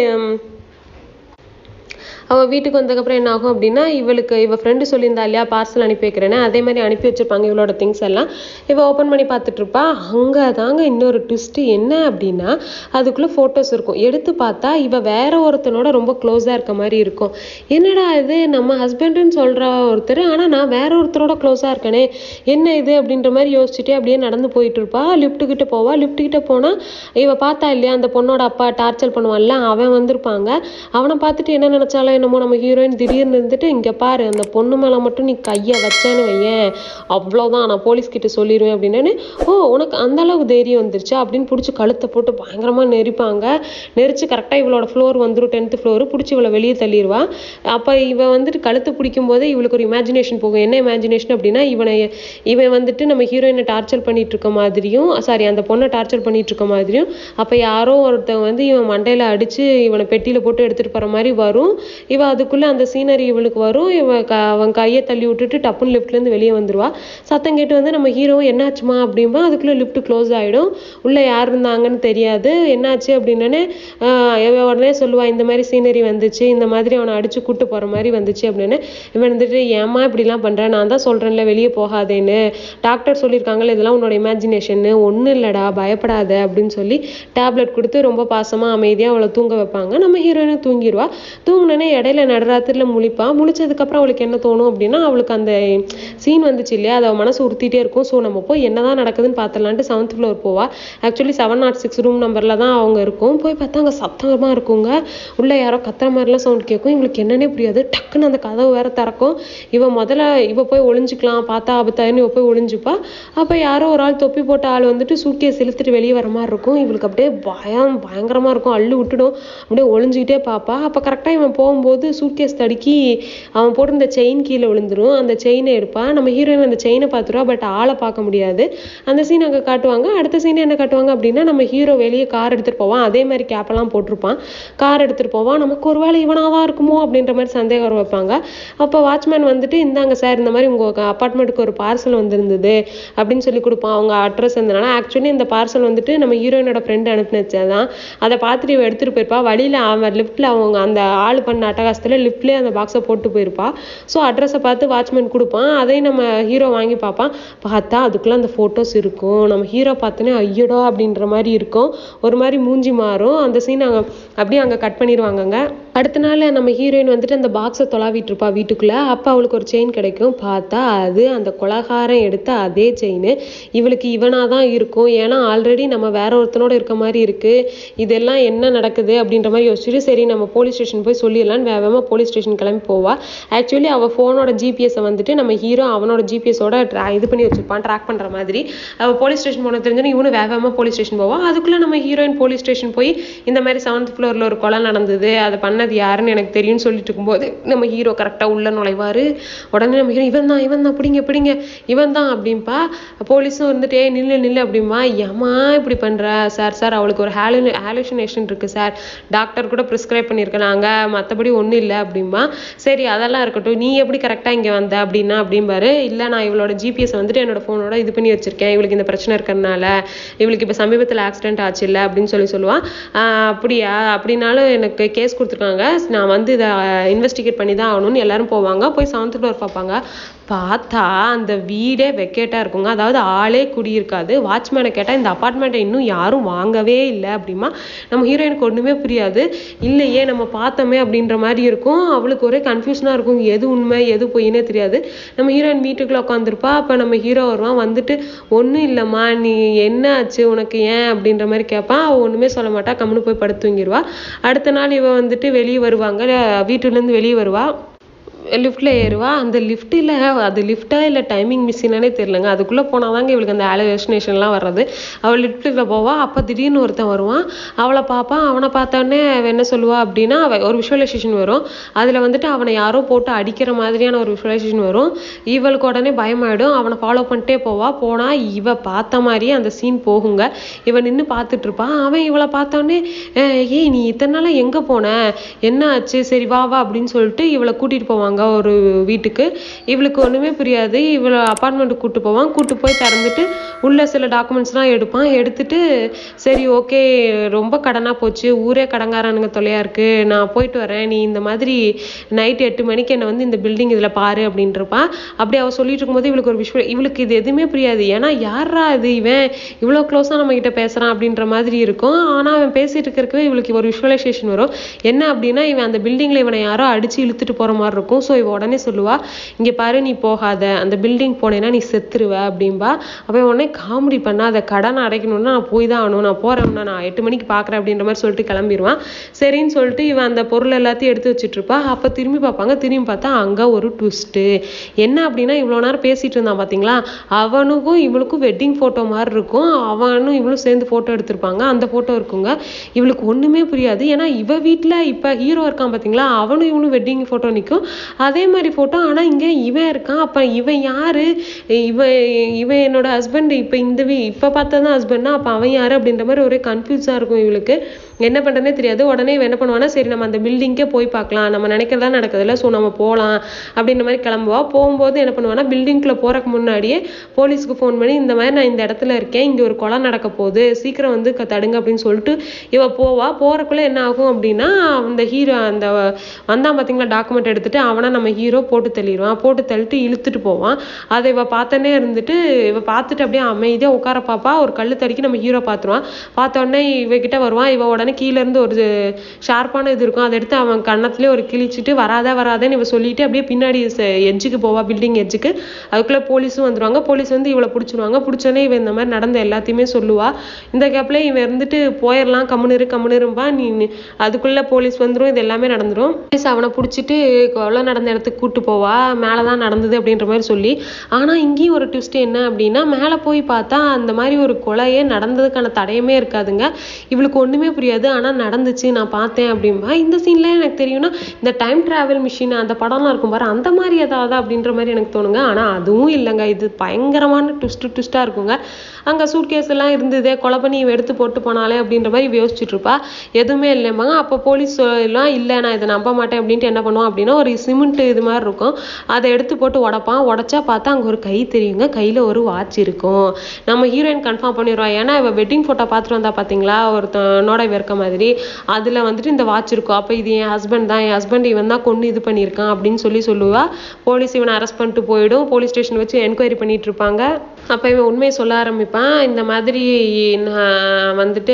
அவள் வீட்டுக்கு வந்ததுக்கப்புறம் என்ன ஆகும் அப்படின்னா இவளுக்கு இவ ஃப்ரெண்டு சொல்லியிருந்தா இல்லையா பார்சல் அனுப்பி வைக்கிறேன்னு அதே மாதிரி அனுப்பி வச்சிருப்பாங்க இவளோட திங்ஸ் எல்லாம் இவ ஓப்பன் பண்ணி பார்த்துட்டு இருப்பா அங்கே தாங்க இன்னொரு ட்விஸ்ட் என்ன அப்படின்னா அதுக்குள்ள ஃபோட்டோஸ் இருக்கும் எடுத்து பார்த்தா இவ வேற ஒருத்தனோட ரொம்ப க்ளோஸாக இருக்க மாதிரி இருக்கும் என்னடா இது நம்ம ஹஸ்பண்டுன்னு சொல்ற ஒருத்தர் ஆனால் நான் வேற ஒருத்தரோட க்ளோஸாக இருக்கனே என்ன இது அப்படின்ற மாதிரி யோசிச்சுட்டே அப்படியே நடந்து போயிட்டு இருப்பா லிஃப்ட் கிட்ட போவா லிஃப்ட் கிட்ட போனா இவ பார்த்தா இல்லையா அந்த பொண்ணோட அப்பா டார்ச்சர் பண்ணுவான்ல அவன் வந்திருப்பாங்க அவனை பார்த்துட்டு என்ன நினைச்சாலும் என்னமோ நம்ம ஹீரோயின் திடீர்னு இருந்துட்டு இங்க பாரு அந்த பொண்ணு மேல மட்டும் நீ கையை வச்சேன்னு வையேன் அவ்வளவுதான் நான் போலீஸ் கிட்ட சொல்லிடுவேன் அப்படின்னு ஓ உனக்கு அந்த அளவுக்கு தைரியம் வந்துருச்சா அப்படின்னு பிடிச்சி கழுத்தை போட்டு பயங்கரமா நெரிப்பாங்க நெரிச்சு கரெக்டா இவளோட ஃப்ளோர் வந்துரும் டென்த் ஃப்ளோர் பிடிச்சி இவளை வெளியே தள்ளிடுவா அப்ப இவ வந்துட்டு கழுத்தை பிடிக்கும் போதே இவளுக்கு ஒரு இமேஜினேஷன் போகும் என்ன இமேஜினேஷன் அப்படின்னா இவனை இவன் வந்துட்டு நம்ம ஹீரோயினை டார்ச்சர் பண்ணிட்டு இருக்க மாதிரியும் சாரி அந்த பொண்ணை டார்ச்சர் பண்ணிட்டு இருக்க மாதிரியும் அப்ப யாரோ ஒருத்தன் வந்து இவன் மண்டையில அடிச்சு இவனை பெட்டியில போட்டு எடுத்துட்டு போற மாதிரி வரும் இவ அதுக்குள்ள அந்த சீனரி இவளுக்கு வரும் இவ க- அவன் கையை தள்ளி விட்டுட்டு டப்புன்னு liftல இருந்து வெளியே வந்துருவா சத்தம் கேட்டு வந்து நம்ம ஹீரோ என்னாச்சுமா அப்படிம்பா அதுக்குள்ள லிஃப்ட் க்ளோஸ் ஆயிடும் உள்ள யார் இருந்தாங்கன்னு தெரியாது என்னாச்சு அப்படின்னு இவ உடனே சொல்லுவா இந்த மாதிரி சீனரி வந்துச்சு இந்த மாதிரி அவனை அடிச்சு கூட்டு போற மாதிரி வந்துச்சு அப்படின்னு இவன் வந்துட்டு ஏம்மா இப்படிலாம் பண்ற நான் தான் சொல்றேன்ல வெளியே போகாதேன்னு டாக்டர் சொல்லியிருக்காங்கல்ல இதெல்லாம் உன்னோட இமேஜினேஷன் ஒண்ணும் இல்லடா பயப்படாத அப்படின்னு சொல்லி டேப்லெட் கொடுத்து ரொம்ப பாசமா அமைதியா அவளை தூங்க வைப்பாங்க நம்ம ஹீரோயினும் தூங்கிடுவா தூங்குனோடனே இடையில நடுராத்திரில முழிப்பா முழிச்சதுக்கப்புறம் அவளுக்கு என்ன தோணும் அப்படின்னா அவளுக்கு அந்த சீன் வந்துச்சு இல்லையா அதை அவ மனசு உறுத்திட்டே இருக்கும் ஸோ நம்ம போய் என்னதான் நடக்குதுன்னு பார்த்துலான்ட்டு செவன்த் ஃப்ளோர் போவா actually seven nought six room நம்பர்ல தான் அவங்க இருக்கும் போய் பார்த்தா அங்கே சத்தமாக இருக்குங்க உள்ள யாரோ கத்துற மாதிரிலாம் சவுண்ட் கேட்கும் இவளுக்கு என்னன்னே புரியாது டக்குன்னு அந்த கதவு வேற திறக்கும் இவ முதல்ல இவ போய் ஒளிஞ்சுக்கலாம் பார்த்தா ஆபத்தாயின்னு இவ போய் ஒளிஞ்சுப்பா அப்போ யாரோ ஒரு ஆள் தொப்பி போட்ட ஆள் வந்துட்டு சூட்கேஸ் இழுத்துட்டு வெளியே வர மாதிரி இருக்கும் இவளுக்கு அப்படியே பயம் பயங்கரமா இருக்கும் அள்ளு விட்டுடும் அப்படியே ஒளிஞ்சுக்கிட்டே பார்ப்பா அப்போ கரெக்டாக இவன் போகும்போது சூட்கேஸ் தடுக்கி அவன் போட்டிருந்த செயின் கீழே விழுந்துரும் அந்த செயினை எடுப்பா நம்ம ஹீரோயின் அந்த செயினை பார்த்துருவா பட் ஆளை பார்க்க முடியாது அந்த சீன் அங்கே காட்டுவாங்க அடுத்த சீன் என்ன காட்டுவாங்க அப்படின்னா நம்ம ஹீரோ வெளியே கார் எடுத்துட்டு போவான் அதே மாதிரி கேப்பெல்லாம் போட்டிருப்பான் கார் எடுத்துட்டு போவான் நமக்கு ஒருவேளை இவனாக தான் இருக்குமோ அப்படின்ற மாதிரி சந்தேகம் வர வைப்பாங்க அப்போ வாட்ச்மேன் வந்துட்டு இந்தாங்க சார் இந்த மாதிரி உங்க அப்பார்ட்மெண்ட்டுக்கு ஒரு பார்சல் வந்திருந்தது அப்படின்னு சொல்லி கொடுப்பான் அவங்க அட்ரஸ் இருந்தனால ஆக்சுவலி இந்த பார்சல் வந்துட்டு நம்ம ஹீரோயினோட ஃப்ரெண்டு அனுப்பினது தான் அதை பார்த்துட்டு இவ எடுத்துட்டு போயிருப்பா வழியில அவன் லிஃப்ட்ல அவங்க அந்த ஆள் பண்ண அட்டகாசத்துல லிஃப்ட்லேயே அந்த பாக்ஸை போட்டு போயிருப்பா ஸோ அட்ரஸை பார்த்து வாட்ச்மேன் கொடுப்பான் அதையும் நம்ம ஹீரோ வாங்கி பார்ப்பான் பார்த்தா அதுக்குள்ள அந்த ஃபோட்டோஸ் இருக்கும் நம்ம ஹீரோ பார்த்தோன்னே ஐயடா அப்படின்ற மாதிரி இருக்கும் ஒரு மாதிரி மூஞ்சி மாறும் அந்த சீன் அங்கே அப்படியே அங்கே கட் பண்ணிடுவாங்கங்க அடுத்த நாள் நம்ம ஹீரோயின் வந்துட்டு அந்த பாக்ஸை தொலாவிட்டு இருப்பா வீட்டுக்குள்ள அப்போ அவளுக்கு ஒரு செயின் கிடைக்கும் பார்த்தா அது அந்த கொலகாரம் எடுத்த அதே செயின் இவளுக்கு இவனா தான் இருக்கும் ஏன்னா ஆல்ரெடி நம்ம வேற ஒருத்தனோட இருக்க மாதிரி இருக்கு இதெல்லாம் என்ன நடக்குது அப்படின்ற மாதிரி யோசிச்சுட்டு சரி நம்ம போலீஸ் ஸ்டேஷன் போய் சொல்லிடலான்னு வேகமாக போலீஸ் ஸ்டேஷன் கிளம்பி போவா ஆக்சுவலி அவள் ஃபோனோட ஜிபிஎஸை வந்துட்டு நம்ம ஹீரோ அவனோட ஜிபிஎஸோட இது பண்ணி வச்சிருப்பான் ட்ராக் பண்ற மாதிரி அவள் போலீஸ் ஸ்டேஷன் போன தெரிஞ்சோன்னு இவனு வேகமாக போலீஸ் ஸ்டேஷன் போவா அதுக்குள்ள நம்ம ஹீரோயின் போலீஸ் ஸ்டேஷன் போய் இந்த மாதிரி செவன்த் ஃப்ளோர்ல ஒரு கொலை நடந்தது அதை பண்ணது யாருன்னு எனக்கு தெரியும்னு சொல்லிட்டு இருக்கும்போது நம்ம ஹீரோ கரெக்டாக உள்ள நுழைவாரு உடனே நம்ம ஹீரோ இவன் தான் இவன் தான் பிடிங்க பிடிங்க இவன் தான் அப்படிம்பா போலீஸும் வந்துட்டு "ஏய், நில்லு நில்லு அப்படிம்பா ஏம்மா இப்படி பண்ற சார் சார் அவளுக்கு ஒரு ஹாலு ஹாலுசினேஷன் இருக்கு சார் டாக்டர் கூட ப்ரிஸ்கிரைப் பண்ணியிருக்கிறாங்க மற்றபடி ஒன்றும் இல்லை அப்படிம்பா சரி அதெல்லாம் இருக்கட்டும் நீ எப்படி கரெக்டாக இங்கே வந்த அப்படின்னா அப்படிம்பாரு இல்லை நான் இவளோட ஜிபிஎஸ் வந்துட்டு என்னோட ஃபோனோட இது பண்ணி வச்சிருக்கேன் இவளுக்கு இந்த பிரச்சனை இருக்கறனால இவளுக்கு இப்போ சமீபத்தில் ஆக்சிடென்ட் ஆச்சு இல்லை அப்படின்னு சொல்லி சொல்லுவான் "ஆஹ் அப்படியா அப்படின்னாலும் எனக்கு கேஸ் கொடுத்துருக்காங்க நான் வந்து இதை இன்வெஸ்டிகேட் பண்ணி தான் ஆகணும்னு எல்லாரும் போவாங்க போய் செவன்த் ஃப்ளோர் பார்ப்பாங்க பார்த்தா அந்த வீடே வெக்கேட்டாக இருக்குங்க அதாவது ஆளே குடியிருக்காது வாட்ச்மேனை கேட்டால் இந்த அப்பார்ட்மெண்ட்டை இன்னும் யாரும் வாங்கவே இல்லை அப்படிமா நம்ம ஹீரோயினுக்கு ஒன்றுமே புரியாது இல்லையே நம்ம பார்த்தோமே அப்படின்ற மாதிரி இருக்கும் அவளுக்கு ஒரே கன்ஃபியூஷனாக இருக்கும் எது உண்மை எது பொய்னே தெரியாது நம்ம ஹீரோயின் வீட்டுக்குள்ள உட்காந்துருப்பா அப்போ நம்ம ஹீரோ வருவான் வந்துட்டு ஒன்றும் இல்லைம்மா நீ என்ன ஆச்சு உனக்கு ஏன் அப்படின்ற மாதிரி கேட்பான் அவள் ஒன்றுமே சொல்ல மாட்டா கம்முன்னு போய் படுத்து தூங்கிடுவா அடுத்த நாள் இவ வந்துட்டு வெளியே வருவாங்க வீட்டுலேருந்து வெளியே வருவா லிஃப்ட்ல ஏறுவா அந்த லிஃப்ட்டில் அது லிஃப்ட்டா இல்லை டைமிங் மிஷினானே தெரியலங்க அதுக்குள்ளே போனாதாங்க இவளுக்கு அந்த ஆலோசினேஷன்லாம் வர்றது அவள் லிஃப்ட்டில் போவா அப்போ திடீர்னு ஒருத்தன் வருவான் அவளை பார்ப்பான் அவனை பார்த்தோன்னே அவ என்ன சொல்லுவா அப்படின்னா அவ ஒரு விஷுவலைசேஷன் வரும் அதில் வந்துட்டு அவனை யாரோ போட்டு அடிக்கிற மாதிரியான ஒரு விஷுவலைசேஷன் வரும் இவளுக்கு உடனே பயமாயிடும் அவனை ஃபாலோ பண்ணிட்டே போவா போனா இவ பார்த்த மாதிரியே அந்த சீன் போகுங்க இவன் நின்று பார்த்துட்டு இருப்பான் அவன் இவளை பார்த்தோன்னே "ஏய், ஏய் நீ இத்தனை நாளா எங்க போன என்ன ஆச்சு சரி வா வா அப்படின்னு சொல்லிட்டு இவளை கூட்டிட்டு போவாங்க ஒரு வீட்டுக்கு இவளுக்கு ஒண்ணுமே புரியாது இவளை அப்பார்ட்மெண்ட்டுக்கு கூட்டு போவான் கூட்டு போய் திறந்துட்டு உள்ள சில டாக்குமெண்ட்ஸ்லாம் எடுப்பான் எடுத்துட்டு சரி ஓகே ரொம்ப கடனா போச்சு ஊரே கடங்காரனுங்க தொல்லையா இருக்கு நான் போயிட்டு வரேன் நீ இந்த மாதிரி நைட் எட்டு மணிக்கு என்னை வந்து இந்த பில்டிங் இதுல பாரு அப்படின்ட்டு இருப்பான் அப்படி அவ சொல்லிட்டு இருக்கும்போது இவளுக்கு ஒரு விஷயம் இவளுக்கு இது எதுவுமே புரியாது ஏன்னா யாரா இது இவன் இவ்வளோ க்ளோஸாக நம்ம கிட்ட பேசுறான் அப்படின்ற மாதிரி இருக்கும் ஆனா அவன் பேசிட்டு இருக்கிறதுக்கு இவளுக்கு ஒரு விஷுவலைசேஷன் வரும் என்ன அப்படின்னா இவன் அந்த பில்டிங்ல இவனை யாரோ அடிச்சு இழுத்துட்டு போற மாதிரி இருக்கும் ஸோ இவ உடனே சொல்லுவா இங்க பாரு நீ போகாத அந்த பில்டிங் போனேன்னா நீ செத்துருவ அப்படின்பா அப்ப இவன் உடனே காமெடி பண்ணாத கடன் அடைக்கணும்னா நான் போய் தான் ஆகணும் நான் போறேன்னா நான் எட்டு மணிக்கு பாக்குறேன் அப்படின்ற மாதிரி சொல்லிட்டு கிளம்பிடுவான் சரின்னு சொல்லிட்டு இவன் அந்த பொருள் எல்லாத்தையும் எடுத்து வச்சுட்டு இருப்பா அப்ப திரும்பி பார்ப்பாங்க திரும்பி பார்த்தா அங்க ஒரு ட்விஸ்ட் என்ன அப்படின்னா இவ்வளவு நேரம் பேசிட்டு இருந்தான் பாத்தீங்களா அவனுக்கும் இவளுக்கும் வெட்டிங் போட்டோ மாதிரி இருக்கும் அவனும் இவளும் சேர்ந்து போட்டோ எடுத்திருப்பாங்க அந்த போட்டோ இருக்குங்க இவளுக்கு ஒண்ணுமே புரியாது ஏன்னா இவ வீட்ல இப்ப ஹீரோ இருக்கான் பாத்தீங்களா அவனும் இவனும் வெட்டிங் போட்டோ நிக்கும் அதே மாதிரி போட்டோ ஆனா இங்க இவன் இருக்கான் அப்ப இவன் யாரு இவன் இவன் என்னோட ஹஸ்பண்ட் இப்ப இந்த வீ இப்ப பார்த்ததான் ஹஸ்பண்ட்னா அப்ப அவன் யாரு அப்படின்ற மாதிரி ஒரே கன்ஃபியூஸா இருக்கும் இவளுக்கு என்ன பண்றதுனே தெரியாது உடனே இவன் என்ன பண்ணுவானா சரி நம்ம அந்த பில்டிங்கே போய் பார்க்கலாம் நம்ம நினைக்கிறதா நடக்குதுல்ல ஸோ நம்ம போகலாம் அப்படின்ற மாதிரி கிளம்புவா போகும்போது என்ன பண்ணுவானா பில்டிங்க்குள்ள போறதுக்கு முன்னாடியே போலீஸ்க்கு ஃபோன் பண்ணி இந்த மாதிரி நான் இந்த இடத்துல இருக்கேன் இங்க ஒரு கொலை நடக்க போகுது சீக்கிரம் வந்து க- தடுங்க அப்படின்னு சொல்லிட்டு இவ போவா போறக்குள்ள என்ன ஆகும் அப்படின்னா அந்த ஹீரோ அந்த வந்தான் பாத்தீங்களா டாக்குமெண்ட் எடுத்துட்டு அவன் அவனை நம்ம ஹீரோ போட்டு தள்ளிடுவான் போட்டு தள்ளிட்டு இழுத்துட்டு போவான் அதை இவ பார்த்தனே இருந்துட்டு இவ பார்த்துட்டு அப்படியே அமைதியா உட்கார பாப்பா ஒரு கல்லு தடிக்கி நம்ம ஹீரோ பார்த்துருவான் பார்த்த உடனே இவகிட்ட வருவான் இவ உடனே கீழ இருந்து ஒரு ஷார்ப்பான இது இருக்கும் அதை எடுத்து அவன் கன்னத்துலயே ஒரு கிழிச்சிட்டு வராத வராதேன்னு இவ சொல்லிட்டு அப்படியே பின்னாடி எட்ஜுக்கு போவா பில்டிங் எட்ஜுக்கு அதுக்குள்ள போலீஸும் வந்துருவாங்க போலீஸ் வந்து இவளை பிடிச்சிருவாங்க பிடிச்சோன்னே இவன் இந்த மாதிரி நடந்த எல்லாத்தையுமே சொல்லுவா இந்த கேப்ல இவன் இருந்துட்டு போயிடலாம் கம்முனிரு கம்முனிரும்பா நீ நீ- அதுக்குள்ள போலீஸ் வந்துரும் இது எல்லாமே நடந்துரும் போலீஸ் அவனை பிடிச்சிட்டு கொலை நடந்த இடத்துக்கு கூட்டு போவா மேலதான் நடந்தது அப்படின்ற மாதிரி சொல்லி ஆனா இங்கேயும் ஒரு ட்விஸ்ட் என்ன அப்படின்னா மேல போய் பார்த்தா அந்த மாதிரி ஒரு கொலையே நடந்ததுக்கான தடயமே இருக்காதுங்க இவளுக்கு ஒண்ணுமே புரியாது ஆனா நடந்துச்சு நான் பார்த்தேன் அப்படிம்பா இந்த சீன்ல எனக்கு தெரியும்னா இந்த டைம் டிராவல் மிஷின் அந்த படம்லாம் இருக்கும் பாரு அந்த மாதிரி ஏதாவது அப்படின்ற மாதிரி எனக்கு தோணுங்க ஆனா அதுவும் இல்லைங்க இது பயங்கரமான ட்விஸ்ட் ட்விஸ்டா இருக்குங்க அங்க சூட்கேஸ் எல்லாம் இருந்ததே கொலை பண்ணி இவ எடுத்து போட்டு போனாலே அப்படின்ற மாதிரி இவ யோசிச்சுட்டு இருப்பா எதுவுமே இல்லைம்பாங்க அப்போ போலீஸ் எல்லாம் இல்லை நான் இதை நம்ப மாட்டேன் அப்படின்ட்டு என்ன பண்ணுவான் அப்படின்னா ஒரு சிமெண்ட் இது மாதிரி இருக்கும் அதை எடுத்து போட்டு உடைப்பான் உடைச்சா பார்த்தா அங்க ஒரு கை தெரியுங்க கையில ஒரு வாட்ச் இருக்கும் நம்ம ஹீரோயின் கன்ஃபார்ம் பண்ணிடுவா ஏன்னா இவ வெட்டிங் போட்டோ பார்த்துட்டு வந்தா பாத்தீங்களா ஒருத்தனோட இவ இருக்க மாதிரி அதுல வந்துட்டு இந்த வாட்ச் இருக்கும் அப்ப இது என் ஹஸ்பண்ட் தான் என் ஹஸ்பண்ட் இவன் தான் கொண்டு இது பண்ணியிருக்கான் அப்படின்னு சொல்லி சொல்லுவா போலீஸ் இவனை அரெஸ்ட் பண்ணிட்டு போயிடும் போலீஸ் ஸ்டேஷன் வச்சு என்கொயரி பண்ணிட்டு இருப்பாங்க அப்ப இவன் உண்மையை சொல்ல ஆரம்பிப்பான் இந்த மாதிரி நான் வந்துட்டு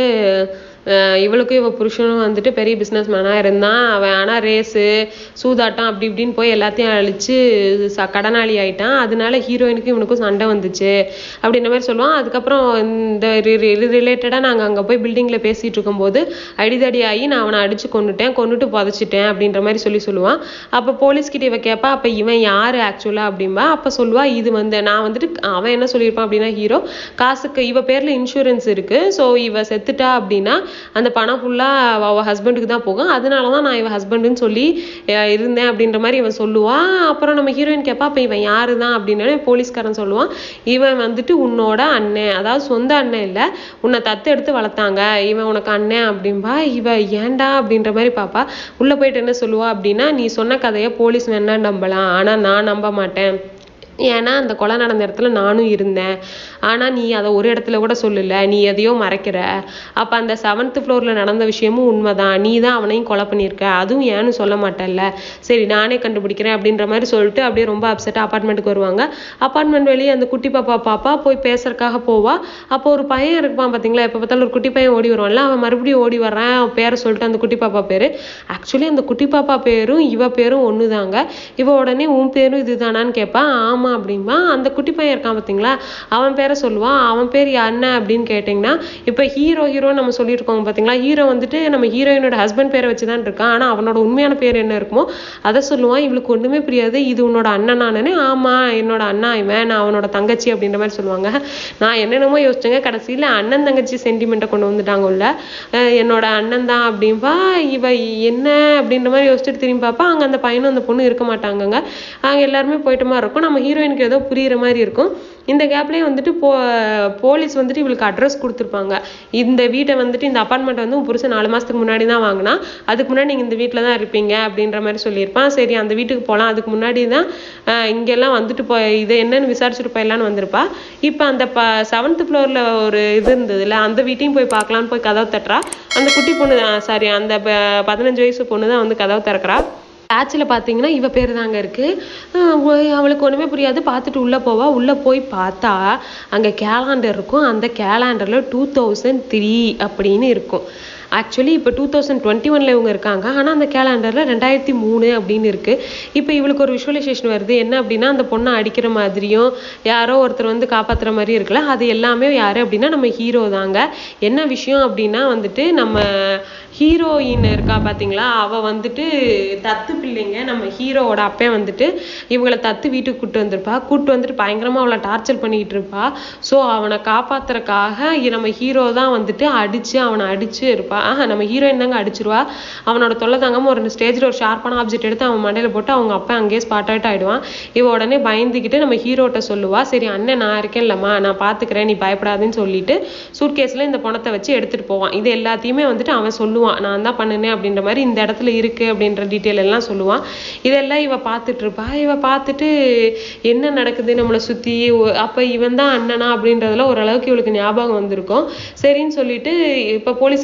அஹ் இவளுக்கும் இவ புருஷனும் வந்துட்டு பெரிய பிசினஸ் மேனா இருந்தான் அவன் ஆனா ரேஸு சூதாட்டம் அப்படி இப்படின்னு போய் எல்லாத்தையும் அழிச்சு ச- கடனாளி ஆயிட்டான் அதனால ஹீரோயினுக்கும் இவனுக்கும் சண்டை வந்துச்சு அப்படின்ற மாதிரி சொல்லுவான் அதுக்கப்புறம் இந்த ரிலேட்டடா நாங்க அங்க போய் பில்டிங்ல பேசிட்டு இருக்கும்போது அடிதடி ஆகி நான் அவனை அடிச்சு கொன்னுட்டேன் கொன்னுட்டு புதைச்சிட்டேன் அப்படின்ற மாதிரி சொல்லி சொல்லுவான் அப்ப போலீஸ் கிட்ட இவ கேப்பா அப்ப இவன் யாரு ஆக்சுவலா அப்படிம்பா அப்ப சொல்லுவா இது வந்து நான் வந்துட்டு அவன் என்ன சொல்லியிருப்பான் அப்படின்னா ஹீரோ காசுக்கு இவ பேர்ல இன்சூரன்ஸ் இருக்கு சோ இவ செத்துட்டா அப்படின்னா அந்த பணம் ஃபுல்லா அவ ஹஸ்பண்டுக்கு தான் போகும் அதனால தான் நான் இவ ஹஸ்பண்டுன்னு சொல்லி அஹ் இருந்தேன் அப்படின்ற மாதிரி இவன் சொல்லுவான் அப்புறம் நம்ம ஹீரோயின் கேட்பா அப்ப இவன் யாரு தான் அப்படின்னு போலீஸ்காரன் சொல்லுவான் இவன் வந்துட்டு உன்னோட அண்ணன் அதாவது சொந்த அண்ணன் இல்ல உன்னை தத்து எடுத்து வளர்த்தாங்க இவன் உனக்கு அண்ணன் அப்படின்பா இவ ஏன்டா அப்படின்ற மாதிரி பாப்பா உள்ள போயிட்டு என்ன சொல்லுவா அப்படின்னா நீ சொன்ன கதையை போலீஸ் வேணா நம்பலாம் ஆனா நான் நம்ப மாட்டேன் ஏன்னா அந்த கொலை நடந்த இடத்துல நானும் இருந்தேன் ஆனா நீ அதை ஒரு இடத்துல கூட சொல்லல நீ எதையோ மறைக்கிற அப்ப அந்த செவன்த் ஃப்ளோர்ல நடந்த விஷயமும் உண்மைதான் நீ தான் அவனையும் கொலை பண்ணியிருக்க அதுவும் ஏன்னு சொல்ல மாட்டல்ல சரி நானே கண்டுபிடிக்கிறேன் அப்படின்ற மாதிரி சொல்லிட்டு அப்படியே ரொம்ப அப்செட்டா அப்பார்ட்மெண்ட்டுக்கு வருவாங்க அப்பார்ட்மெண்ட் வெளியே அந்த குட்டி பாப்பா பாப்பா போய் பேசுறதுக்காக போவா அப்போ ஒரு பையன் இருப்பான் பாத்தீங்களா எப்ப பார்த்தாலும் ஒரு குட்டி பையன் ஓடி வருவான்ல அவன் மறுபடியும் ஓடி வர்றான் அவன் பேரை சொல்லிட்டு அந்த குட்டி பாப்பா பேரு ஆக்சுவலி அந்த குட்டி பாப்பா பேரும் இவ பேரும் ஒண்ணுதாங்க இவ உடனே உன் பேரும் இதுதானான்னு கேட்பா ஆமா அப்படிம்பா அந்த குட்டி பையன் இருக்கான் பாத்தீங்களா அவன் பேரை சொல்லுவான் அவன் பேர் என்ன அப்படின்னு கேட்டிங்கன்னா இப்ப ஹீரோ ஹீரோ நம்ம சொல்லியிருக்கோம் பாத்தீங்களா ஹீரோ வந்துட்டு நம்ம ஹீரோயினோட ஹஸ்பண்ட் பேரை வச்சுதான் இருக்கான் ஆனா அவனோட உண்மையான பேர் என்ன இருக்குமோ அதை சொல்லுவான் இவளுக்கு ஒண்ணுமே புரியாது இது உன்னோட அண்ணனானே ஆமா என்னோட அண்ணா இவன் நான் அவனோட தங்கச்சி அப்படின்ற மாதிரி சொல்லுவாங்க நான் என்னென்னமோ யோசிச்சேங்க கடைசியில அண்ணன் தங்கச்சி சென்டிமெண்ட்டை கொண்டு வந்துட்டாங்க உள்ள அஹ் என்னோட அண்ணன் தான் அப்படின்பா இவ என்ன அப்படின்ற மாதிரி யோசிச்சுட்டு திரும்பி பார்ப்பா அங்க அந்த பையனும் அந்த பொண்ணும் இருக்க மாட்டாங்கங்க அங்க எல்லாருமே போயிட்ட மாதிரி இருக்கும் நம்ம ஹீரோயினுக்கு ஏதோ புரியுற மாதிரி இருக்கும் இந்த கேப்லயே வந்துட்டு போ போலீஸ் வந்துட்டு இவளுக்கு அட்ரஸ் கொடுத்துருப்பாங்க இந்த வீட்டை வந்துட்டு இந்த அப்பார்ட்மெண்ட் வந்து உன் புருஷன் நாலு மாசத்துக்கு முன்னாடி தான் வாங்கினா அதுக்கு முன்னாடி நீங்க இந்த வீட்டில் தான் இருப்பீங்க அப்படின்ற மாதிரி சொல்லியிருப்பான் சரி அந்த வீட்டுக்கு போகலாம் அதுக்கு முன்னாடி தான் ஆஹ் இங்கெல்லாம் வந்துட்டு போ இது என்னன்னு விசாரிச்சுட்டு போயிடலான்னு வந்திருப்பா இப்போ அந்த ப செவன்த் ஃப்ளோர்ல ஒரு இது இருந்ததுல அந்த வீட்டையும் போய் பார்க்கலான்னு போய் கதவு தட்டுறா அந்த குட்டி பொண்ணு சாரி அந்த ப- பதினஞ்சு வயசு பொண்ணு தான் வந்து கதவு திறக்கிறா பேட்சில் பார்த்தீங்கன்னா இவ பேர் தாங்க இருக்கு ஆஹ் ஒ- அவளுக்கு ஒண்ணுமே புரியாது பார்த்துட்டு உள்ள போவா உள்ள போய் பார்த்தா அங்க கேலண்டர் இருக்கும் அந்த கேலண்டர்ல டூ தௌசண்ட் த்ரீ அப்படின்னு இருக்கும் ஆக்சுவலி இப்போ டூ தௌசண்ட் டுவெண்ட்டி ஒன்ல இவங்க இருக்காங்க ஆனா அந்த கேலண்டர்ல ரெண்டாயிரத்தி மூணு அப்படின்னு இருக்கு இப்போ இவளுக்கு ஒரு விஷுவலைசேஷன் வருது என்ன அப்படின்னா அந்த பொண்ணை அடிக்கிற மாதிரியும் யாரோ ஒருத்தர் வந்து காப்பாத்துற மாதிரி இருக்குல்ல அது எல்லாமே யாரு அப்படின்னா நம்ம ஹீரோ தாங்க என்ன விஷயம் அப்படின்னா வந்துட்டு நம்ம ஹீரோயின் இருக்கா பாத்தீங்களா அவ வந்துட்டு தத்து பிள்ளைங்க நம்ம ஹீரோவோட அப்பன் வந்துட்டு இவங்கள தத்து வீட்டுக்கு கூட்டு வந்திருப்பா கூட்டு வந்துட்டு பயங்கரமா அவளை டார்ச்சர் பண்ணிக்கிட்டு இருப்பா சோ அவனை காப்பாத்துறதுக்காக இ- நம்ம ஹீரோ தான் வந்துட்டு அடிச்சு அவனை அடிச்சு இருப்பா ஆஹா நம்ம ஹீரோயின் தாங்க அடிச்சிருவா அவனோட தொல்லை தாங்காம ஒரு ஸ்டேஜ்ல ஒரு ஷார்ப்பான ஆப்ஜெக்ட் எடுத்து அவன் மண்டையில போட்டு அவங்க அப்பா அங்கேயே ஸ்பாட் அவுட் ஆயிடுவான் இவ உடனே பயந்துக்கிட்டு நம்ம ஹீரோட்ட சொல்லுவா சரி அண்ணன் நான் இருக்கேன்லம்மா நான் பாத்துக்கிறேன் நீ பயப்படாதுன்னு சொல்லிட்டு சூட்கேஸ்ல இந்த பணத்தை வச்சு எடுத்துட்டு போவான் இது எல்லாத்தையுமே வந்துட்டு அவன் சொல்லுவான் நான் தான் பண்ணினேன் அப்படின்ற மாதிரி இந்த இடத்துல இருக்கு அப்படின்ற டீட்டெயில் எல்லாம் சொல்லுவான் இதெல்லாம் இவ பார்த்துட்டு இருப்பா இவ பார்த்துட்டு என்ன நடக்குது நம்மளை சுத்தி ஒ- அப்ப இவன் தான் அண்ணனா அப்படின்றதுல ஓரளவுக்கு இவளுக்கு ஞாபகம் வந்திருக்கும் சரின்னு சொல்லிட்டு இப்ப போலீஸ் கிட்ட இவன் சொன்ன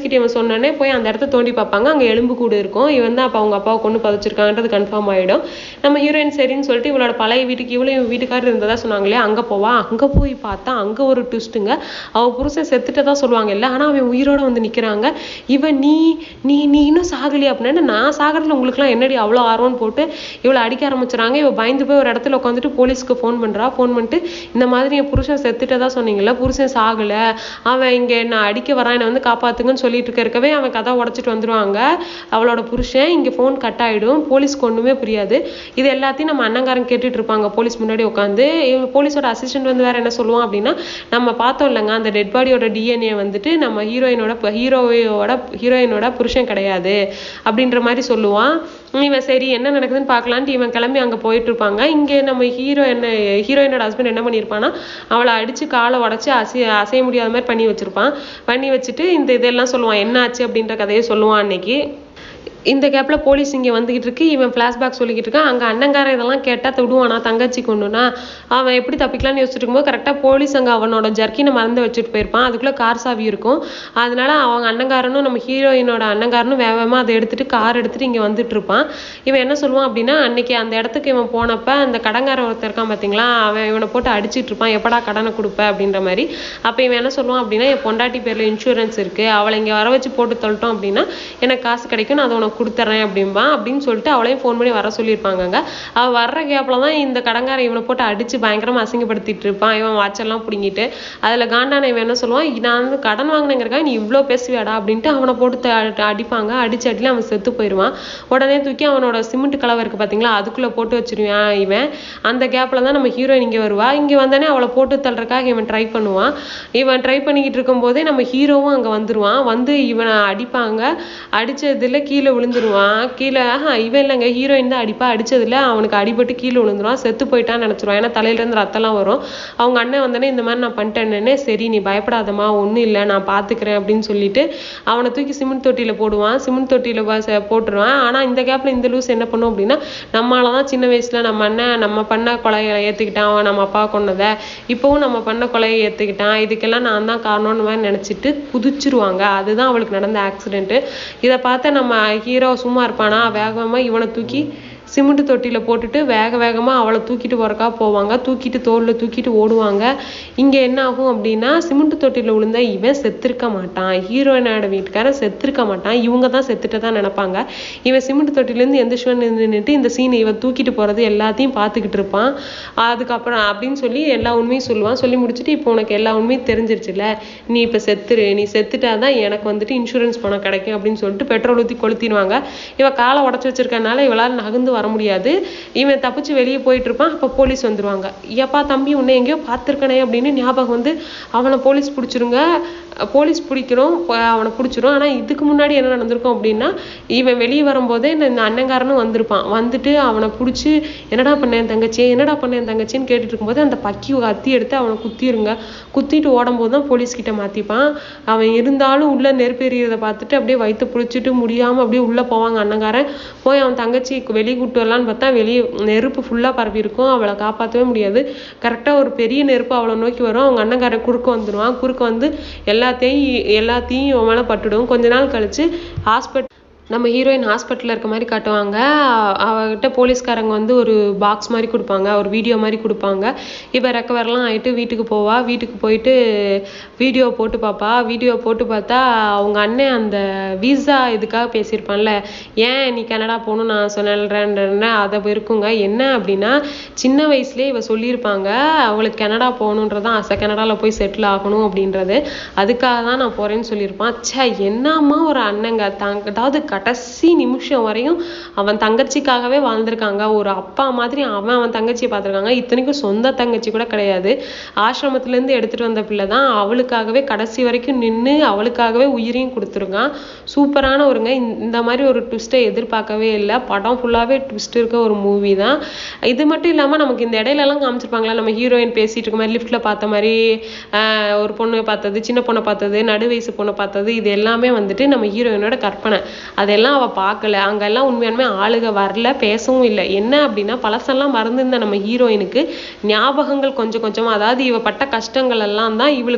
சொன்னோடனே போய் அந்த இடத்த தோண்டி பார்ப்பாங்க அங்கே எலும்பு கூடு இருக்கும் இவன் தான் அப்போ அவங்க அப்பாவை கொண்டு புதைச்சிருக்கான்றது கன்ஃபார்ம் ஆயிடும் நம்ம ஹீரோயின் சரின்னு சொல்லிட்டு இவளோட பழைய வீட்டுக்கு இவளும் இவன் வீட்டுக்காரர் இருந்ததா சொன்னாங்களே அங்கே போவா அங்கே போய் பார்த்தா அங்கே ஒரு ட்விஸ்ட்டுங்க அவ புருஷன் செத்துட்டதா சொல்லுவாங்க இல்லை ஆனால் அவன் உயிரோட வந்து நிற்கிறாங்க இவன் நீ நீ நீ இன்னும் சாகலையா அப்படின்னா நான் சாகிறதுல உங்களுக்குலாம் என்னடி அவ்வளோ ஆர்வம்னு போட்டு இவளை அடிக்க ஆரம்பிச்சுறாங்க இவ பயந்து போய் ஒரு இடத்துல உட்காந்துட்டு போலீஸ்க்கு ஃபோன் பண்றா ஃபோன் பண்ணிட்டு இந்த மாதிரி என் புருஷன் செத்துட்டதா சொன்னீங்கல்ல புருஷன் சாகல அவன் இங்க என்ன அடிக்க வரான் என்னை வந்து காப்பாத்துங்கன்னு சொல்லிட்டு இருக்க இருக்கவே அவன் கதை உடைச்சிட்டு வந்துருவாங்க அவளோட புருஷன் இங்க ஃபோன் கட் ஆயிடும் போலீஸ்க்கு ஒண்ணுமே புரியாது இது எல்லாத்தையும் நம்ம அண்ணங்காரன் கேட்டுட்டு இருப்பாங்க போலீஸ் முன்னாடி உட்காந்து போலீஸோட அசிஸ்டன்ட் வந்து வேற என்ன சொல்லுவான் அப்படின்னா நம்ம பார்த்தோம் இல்லைங்க அந்த டெட் பாடியோட டிஎன்ஏ வந்துட்டு நம்ம ஹீரோயினோட ஹீரோயோட ஹீரோயினோட புருஷன் கிடையாது அப்படின்ற மாதிரி சொல்லுவான் இவன் சரி என்ன நடக்குதுன்னு பார்க்கலான்ட்டு இவன் கிளம்பி அங்க போயிட்டு இருப்பாங்க இங்க நம்ம ஹீரோ என்ன ஹீரோயினோட ஹஸ்பண்ட் என்ன பண்ணியிருப்பான்னா அவளை அடிச்சு காலை உடைச்சு அசை அசைய முடியாத மாதிரி பண்ணி வச்சிருப்பான் பண்ணி வச்சுட்டு இந்த இதெல்லாம் சொல்லுவான் என்ன ஆச்சு அப்படின்ற கதையை சொல்லுவான் அன்னைக்கு இந்த கேப்ல போலீஸ் இங்க வந்துகிட்டு இருக்கு இவன் ஃபிளாஷ்பேக் சொல்லிக்கிட்டு இருக்கான் அங்க அண்ணங்காரன் இதெல்லாம் கேட்டா விடுவானா தங்கச்சி கொண்டுனா அவன் எப்படி தப்பிக்கலாம்னு யோசிச்சுட்டு இருக்கும்போது கரெக்டா போலீஸ் அங்க அவனோட ஜர்க்கினை மறந்து வச்சுட்டு போயிருப்பான் அதுக்குள்ள கார் சாவி இருக்கும் அதனால அவங்க அண்ணங்காரனும் நம்ம ஹீரோயினோட அண்ணங்காரனும் வேகமா அதை எடுத்துட்டு கார் எடுத்துட்டு இங்க வந்துட்டு இருப்பான் இவன் என்ன சொல்லுவான் அப்படின்னா அன்னைக்கு அந்த இடத்துக்கு இவன் போனப்ப அந்த கடங்காரன் ஒருத்தர் இருக்கான் பாத்தீங்களா அவன் இவனை போட்டு அடிச்சிட்டு இருப்பான் எப்படா கடனை கொடுப்ப அப்படின்ற மாதிரி அப்ப இவன் என்ன சொல்லுவான் அப்படின்னா என் பொண்டாட்டி பேர்ல இன்சூரன்ஸ் இருக்கு அவளை இங்க வர வச்சு போட்டு தள்ளிட்டோம் அப்படின்னா எனக்கு காசு கிடைக்கும் நான் அதை உனக்கு கொடுத்துட்றேன் அப்படிம்பான் அப்படின்னு சொல்லிட்டு அவளையும் ஃபோன் பண்ணி வர சொல்லியிருப்பாங்கங்க அவ வர்ற கேப்ல தான் இந்த கடங்காரன் இவனை போட்டு அடிச்சு பயங்கரமா அசிங்கப்படுத்திட்டு இருப்பான் இவன் வாட்செல்லாம் பிடுங்கிட்டு அதுல காண்டான இவன் என்ன சொல்லுவான் நான் வந்து கடன் வாங்கினேங்கிறக்கா நீ இவ்ளோ பேசுவியாடா அப்படின்ட்டு அவனை போட்டு த- அடிப்பாங்க அடிச்சு அடியில அவன் செத்து போயிடுவான் உடனே தூக்கி அவனோட சிமெண்ட் கலவை இருக்கு பாத்தீங்களா அதுக்குள்ள போட்டு வச்சிருவான் இவன் அந்த கேப்ல தான் நம்ம ஹீரோயின் இங்க வருவா இங்க வந்தோடனே அவளை போட்டு தள்ளுறதுக்காக இவன் ட்ரை பண்ணுவான் இவன் ட்ரை பண்ணிக்கிட்டு இருக்கும் போதே நம்ம ஹீரோவும் அங்க வந்துருவான் வந்து இவனை அடிப்பாங்க அடிச்சதுல கீழே விழுந்துருவான் கீழே ஆஹா இவன் இல்லைங்க ஹீரோயின் தான் அடிப்பா அடிச்சதுல அவனுக்கு அடிபட்டு கீழே விழுந்துருவான் செத்து போயிட்டான்னு நினைச்சிருவான் ஏன்னா தலையில இருந்து ரத்தம்லாம் வரும் அவங்க அண்ணன் வந்தோடனே இந்த மாதிரி நான் பண்ணிட்டேன்னே சரி நீ பயப்படாதம்மா ஒண்ணும் இல்லை நான் பாத்துக்கிறேன் அப்படின்னு சொல்லிட்டு அவனை தூக்கி சிமெண்ட் தொட்டியில போடுவான் சிமெண்ட் தொட்டியில வ- ச- போட்டுருவான் ஆனா இந்த கேப்ல இந்த லூஸ் என்ன பண்ணும் அப்படின்னா நம்மளாலதான் சின்ன வயசுல நம்ம அண்ணன் நம்ம பண்ண கொலையை ஏத்துக்கிட்டான் அவன் நம்ம அப்பா கொன்னதை இப்பவும் நம்ம பண்ண கொலையை ஏத்துக்கிட்டான் இதுக்கெல்லாம் நான் தான் காரணம்னு மாதிரி நினைச்சிட்டு குதிச்சிருவாங்க அதுதான் அவளுக்கு நடந்த ஆக்சிடென்ட் இதை பார்த்த நம்ம ஹீரோ சும்மா இருப்பானா வேகமா இவனை தூக்கி சிமெண்ட் தொட்டியில போட்டுட்டு வேக வேகமா அவளை தூக்கிட்டு போறக்கா போவாங்க தூக்கிட்டு தோல்ல தூக்கிட்டு ஓடுவாங்க இங்க என்ன ஆகும் அப்படின்னா சிமெண்ட் தொட்டியில விழுந்த இவன் செத்திருக்க மாட்டான் ஹீரோயினோட வீட்டுக்காரன் செத்திருக்க மாட்டான் இவங்க தான் செத்துட்டதா நினைப்பாங்க இவன் சிமெண்ட் தொட்டில இருந்து எந்திரிச்சுவன் நின்னுட்டு இந்த சீன் இவன் தூக்கிட்டு போறது எல்லாத்தையும் பார்த்துக்கிட்டு இருப்பான் அதுக்கப்புறம் அப்படின்னு சொல்லி எல்லா உண்மையும் சொல்லுவான் சொல்லி முடிச்சுட்டு இப்போ உனக்கு எல்லா உண்மையும் தெரிஞ்சிருச்சுல நீ இப்ப செத்துரு நீ செத்துட்டாதான் எனக்கு வந்துட்டு இன்சூரன்ஸ் பணம் கிடைக்கும் அப்படின்னு சொல்லிட்டு பெட்ரோல் ஊத்தி கொளுத்திடுவாங்க இவ காலை உடச்சு வச்சிருக்கனால இவளால நகர்ந்து வர முடியாது இவன் தப்பிச்சு வெளியே போயிட்டு இருப்பான் அப்ப போலீஸ் வந்துருவாங்க ஏப்பா தம்பி உன்னை எங்கேயோ பார்த்திருக்கனே அப்படின்னு ஞாபகம் வந்து அவனை போலீஸ் பிடிச்சிருங்க போலீஸ் பிடிக்கிறோம் ப- அவனை பிடிச்சிரும் ஆனா இதுக்கு முன்னாடி என்ன நடந்திருக்கும் அப்படின்னா இவன் வெளியே வரும்போதே இந்த இந்த அண்ணங்காரனும் வந்திருப்பான் வந்துட்டு அவனை பிடிச்சி என்னடா பண்ணேன் தங்கச்சி என்னடா பண்ணேன் தங்கச்சின்னு கேட்டுட்டு இருக்கும்போது அந்த பக்கி கத்தி எடுத்து அவனை குத்திருங்க குத்திட்டு ஓடும்போது தான் போலீஸ் கிட்ட மாத்திப்பான் அவன் இருந்தாலும் உள்ள நெருப்பு எறியறத பார்த்துட்டு அப்படியே வயித்தை புடிச்சிட்டு முடியாம அப்படியே உள்ள போவாங்க அண்ணங்காரன் போய் அவன் தங்கச்சி வெளியே கூட்டு வரலான்னு பார்த்தா வெளியே நெருப்பு ஃபுல்லா பரவி இருக்கும் அவளை காப்பாற்றவே முடியாது கரெக்டா ஒரு பெரிய நெருப்பு அவளை நோக்கி வரும் அவங்க அண்ணங்காரன் குறுக்க வந்துருவான் குறுக்க வந்து எல்லாத்தையும் எல்லாத்தையும் இவன் மேல பட்டுடும் கொஞ்ச நாள் கழிச்சு ஹாஸ்பிட்டல் நம்ம ஹீரோயின் ஹாஸ்பிட்டல்ல இருக்க மாதிரி காட்டுவாங்க அ- அவகிட்ட போலீஸ்காரங்க வந்து ஒரு பாக்ஸ் மாதிரி கொடுப்பாங்க ஒரு வீடியோ மாதிரி கொடுப்பாங்க இவ ரெக்கவர்லாம் ஆயிட்டு வீட்டுக்கு போவா வீட்டுக்கு போயிட்டு வீடியோ போட்டு பார்ப்பா வீடியோ போட்டு பார்த்தா அவங்க அண்ணன் அந்த விசா இதுக்காக பேசியிருப்பான்ல ஏன் நீ கனடா போகணும் நான் சொன்னேன் அதை இருக்குங்க என்ன அப்படின்னா சின்ன வயசுலயே இவ சொல்லியிருப்பாங்க அவளுக்கு கனடா போகணுன்றதான் ஆசை கனடால போய் செட்டில் ஆகணும் அப்படின்றது அதுக்காக தான் நான் போறேன்னு சொல்லியிருப்பான் ச்சே என்னம்மா ஒரு அண்ணங்க தங்க அதாவது கடைசி நிமிஷம் வரையும் அவன் தங்கச்சிக்காகவே வாழ்ந்திருக்காங்க ஒரு அப்பா மாதிரி அவன் அவன் தங்கச்சியை பார்த்திருக்காங்க இத்தனைக்கும் சொந்த தங்கச்சி கூட கிடையாது ஆசிரமத்துல இருந்து எடுத்துட்டு வந்த பிள்ளை தான் அவளுக்காகவே கடைசி வரைக்கும் நின்னு அவளுக்காகவே உயிரையும் கொடுத்துருக்கான் சூப்பரான ஒருங்க இந்த- இந்த மாதிரி ஒரு ட்விஸ்ட்டை எதிர்பார்க்கவே இல்லை படம் ஃபுல்லாவே ட்விஸ்ட் இருக்க ஒரு மூவி தான் இது மட்டும் இல்லாம நமக்கு இந்த இடையில எல்லாம் காமிச்சிருப்பாங்களா நம்ம ஹீரோயின் பேசிட்டு இருக்க மாதிரி லிஃப்ட்ல பார்த்த மாதிரி ஆஹ் ஒரு பொண்ணு பார்த்தது சின்ன பொண்ணை பார்த்தது நடு வயசு பொண்ணை பார்த்தது இது எல்லாமே வந்துட்டு நம்ம ஹீரோயினோட கற்பனை அதெல்லாம் அவ பார்க்கல அங்கெல்லாம் உண்மையாலுமே ஆளுக வரல பேசவும் இல்லை என்ன அப்படின்னா பழசெல்லாம் மறந்திருந்த நம்ம ஹீரோயினுக்கு ஞாபகங்கள் கொஞ்சம் கொஞ்சமா அதாவது இவ பட்ட கஷ்டங்கள் எல்லாம் தான் இவளுக்கு வந்துட்டு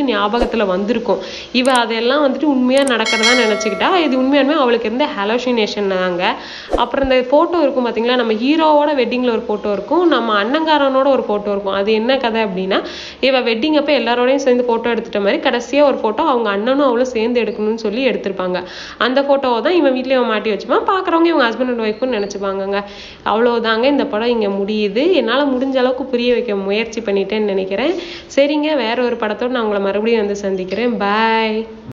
ஞாபகத்துல வந்திருக்கும் இவ அதெல்லாம் வந்துட்டு உண்மையா நடக்கிறதா நினைச்சுக்கிட்டா இது உண்மையாலுமே அவளுக்கு இருந்த ஹலோசினேஷன் தாங்க அப்புறம் இந்த போட்டோ இருக்கும் பாத்தீங்களா நம்ம ஹீரோவோட வெட்டிங்ல ஒரு போட்டோ இருக்கும் நம்ம அண்ணங்காரனோட ஒரு போட்டோ இருக்கும் அது என்ன கதை அப்படின்னா இவ வெட்டிங் அப்ப எல்லாரோடையும் சேர்ந்து போட்டோ எடுத்துட்ட மாதிரி கடைசியா ஒரு போட்டோ அவங்க அண்ணனும் அவளும் சேர்ந்து எடுக்கணும்னு சொல்லி எடுத்திருப்பாங்க அந்த போட்டோவை தான் இவன் வீட்லயே இவன் மாட்டி வச்சுப்பான் பாக்குறவங்க இவங்க ஹஸ்பண்ட் அண்ட் ஒய்ஃப்னு நினைச்சுப்பாங்கங்க அவ்வளவுதாங்க இந்த படம் இங்க முடியுது என்னால முடிஞ்ச அளவுக்கு புரிய வைக்க முயற்சி பண்ணிட்டேன்னு நினைக்கிறேன் சரிங்க வேற ஒரு படத்தோட நான் உங்களை மறுபடியும் வந்து சந்திக்கிறேன் பாய்